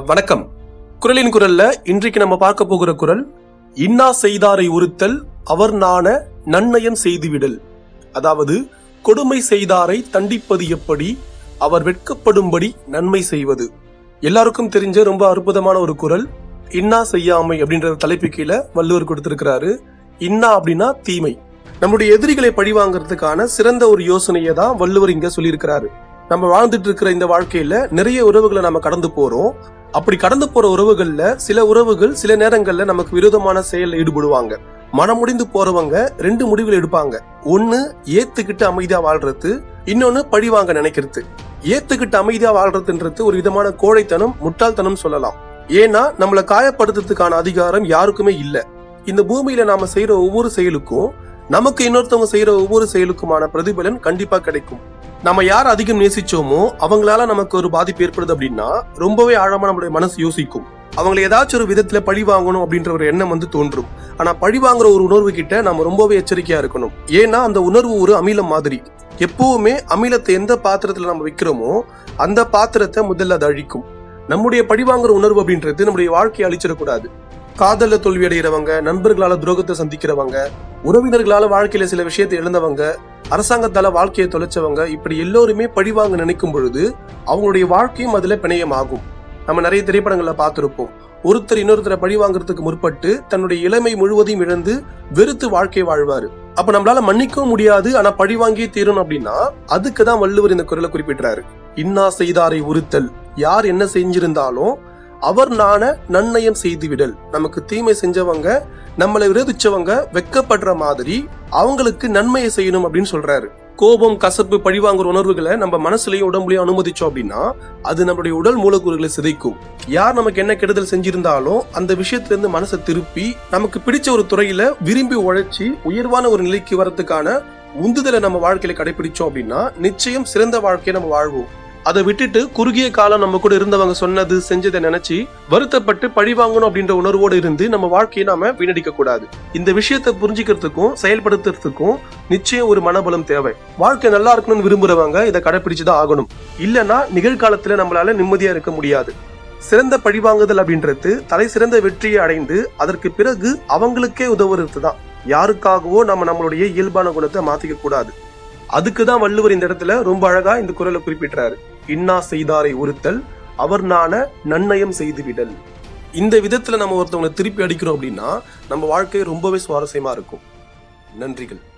வணக்கம் குரலின் குரல்ல இன்றைக்கு நம்ம பார்க்க போகிற குரல் இன்னா செய்தாரை உறுத்தல் அவர் நாண நன்னயம் செய்துவிடல் அதாவது கொடுமை செய்தாரை தண்டிப்பது எப்படி அவர் வெட்கப்படும்படி நன்மை செய்வது எல்லாருக்கும் தெரிஞ்ச ரொம்ப அற்புதமான ஒரு குரல் இன்னா செய்யாமை அப்படின்ற தலைப்பு கீழே வள்ளுவர் கொடுத்திருக்கிறாரு இன்னா அப்படின்னா தீமை நம்முடைய எதிரிகளை பழிவாங்கிறதுக்கான சிறந்த ஒரு யோசனையை தான் வள்ளுவர் இங்க சொல்லியிருக்கிறாரு நம்ம வாழ்ந்துட்டு இருக்கிற இந்த வாழ்க்கையில நிறைய உறவுகளை நம்ம கடந்து போறோம் அப்படி கடந்து போற உறவுகள்ல சில உறவுகள் சில நேரங்கள்ல நமக்கு விரோதமான செயல்ல ஈடுபடுவாங்க மனமுடிந்து போறவங்க ரெண்டு முடிவுகள் எடுப்பாங்க ஒண்ணு ஏத்துக்கிட்டு அமைதியா வாழ்றது இன்னொன்னு பழிவாங்க நினைக்கிறது ஏத்துக்கிட்டு அமைதியா வாழ்றதுன்றது ஒரு விதமான கோழைத்தனம் முட்டாள்தனம் சொல்லலாம் ஏன்னா நம்மளை காயப்படுத்துறதுக்கான அதிகாரம் யாருக்குமே இல்ல இந்த பூமியில நாம செய்யற ஒவ்வொரு செயலுக்கும் நமக்கு இன்னொருத்தவங்க செய்யற ஒவ்வொரு செயலுக்குமான பிரதிபலன் கண்டிப்பா கிடைக்கும் நம்ம யார் அதிகம் நேசிச்சோமோ அவங்களால நமக்கு ஒரு பாதிப்பு ஏற்படுது அப்படின்னா ரொம்பவே ஆழமா நம்மளுடைய மனசு யோசிக்கும் அவங்களை ஏதாச்சும் ஒரு விதத்துல பழி வாங்கணும் அப்படின்ற ஒரு எண்ணம் வந்து தோன்றும் ஆனா பழி வாங்குற ஒரு உணர்வு கிட்ட நம்ம ரொம்பவே எச்சரிக்கையா இருக்கணும் ஏன்னா அந்த உணர்வு ஒரு அமிலம் மாதிரி எப்பவுமே அமிலத்தை எந்த பாத்திரத்துல நம்ம வைக்கிறோமோ அந்த பாத்திரத்தை முதல்ல அது அழிக்கும் நம்முடைய பழி வாங்குற உணர்வு அப்படின்றது நம்முடைய வாழ்க்கையை அழிச்சிடக்கூடாது காதல்ல தோல்வி அடைகிறவங்க நண்பர்களால துரோகத்தை சந்திக்கிறவங்க உறவினர்களால வாழ்க்கையில சில விஷயத்தை இழந்தவங்க அரசாங்கத்தால வாழ்க்கையை தொலைச்சவங்க இப்படி எல்லோருமே பழிவாங்க நினைக்கும் பொழுது அவங்களுடைய வாழ்க்கையும் அதுல பிணையமாகும் நம்ம நிறைய திரைப்படங்கள்ல பார்த்திருப்போம் ஒருத்தர் இன்னொருத்தரை பழி வாங்குறதுக்கு முற்பட்டு தன்னுடைய இளமை முழுவதையும் இழந்து வெறுத்து வாழ்க்கை வாழ்வாரு அப்ப நம்மளால மன்னிக்கவும் முடியாது ஆனா பழி வாங்கியே தீரணும் அப்படின்னா அதுக்கு தான் வள்ளுவர் இந்த குரலை குறிப்பிட்டாரு இன்னா செய்தாரை உறுத்தல் யார் என்ன செஞ்சிருந்தாலும் அவர் நாண நன்னயம் செய்துவிடல் நமக்கு தீமை செஞ்சவங்க நம்மளை விரோதிச்சவங்க வெக்கப்படுற மாதிரி அவங்களுக்கு நன்மையை செய்யணும் அப்படின்னு சொல்றாரு கோபம் கசப்பு பழிவாங்குற உணர்வுகளை நம்ம மனசுலயும் உடம்புலயும் அனுமதிச்சோம் அப்படின்னா அது நம்மளுடைய உடல் மூலக்கூறுகளை சிதைக்கும் யார் நமக்கு என்ன கெடுதல் செஞ்சிருந்தாலும் அந்த விஷயத்துல இருந்து மனசை திருப்பி நமக்கு பிடிச்ச ஒரு துறையில விரும்பி உழைச்சி உயர்வான ஒரு நிலைக்கு வரதுக்கான உந்துதலை நம்ம வாழ்க்கையில கடைபிடிச்சோம் அப்படின்னா நிச்சயம் சிறந்த வாழ்க்கையை நம்ம வாழ்வோம் அதை விட்டுட்டு குறுகிய காலம் நம்ம கூட இருந்தவங்க சொன்னது செஞ்சதை நினைச்சு வருத்தப்பட்டு பழி வாங்கணும் அப்படின்ற உணர்வோடு இருந்து நம்ம வாழ்க்கையை நாம வீணடிக்க கூடாது இந்த விஷயத்தை புரிஞ்சுக்கிறதுக்கும் செயல்படுத்துறதுக்கும் நிச்சயம் ஒரு மனபலம் தேவை வாழ்க்கை நல்லா இருக்கணும்னு விரும்புறவங்க இதை கடைபிடிச்சுதான் ஆகணும் இல்லைன்னா நிகழ்காலத்துல நம்மளால நிம்மதியா இருக்க முடியாது சிறந்த பழிவாங்குதல் அப்படின்றது தலை சிறந்த வெற்றியை அடைந்து அதற்கு பிறகு அவங்களுக்கே உதவுறது தான் யாருக்காகவோ நம்ம நம்மளுடைய இயல்பான குணத்தை மாத்திக்க கூடாது அதுக்கு தான் வள்ளுவர் இந்த இடத்துல ரொம்ப அழகா இந்த குரலை குறிப்பிட்டாரு இன்னா செய்தாரை உறுத்தல் அவர் நாண நன்னயம் செய்துவிடல் இந்த விதத்துல நம்ம ஒருத்தவங்களை திருப்பி அடிக்கிறோம் அப்படின்னா நம்ம வாழ்க்கை ரொம்பவே சுவாரஸ்யமா இருக்கும் நன்றிகள்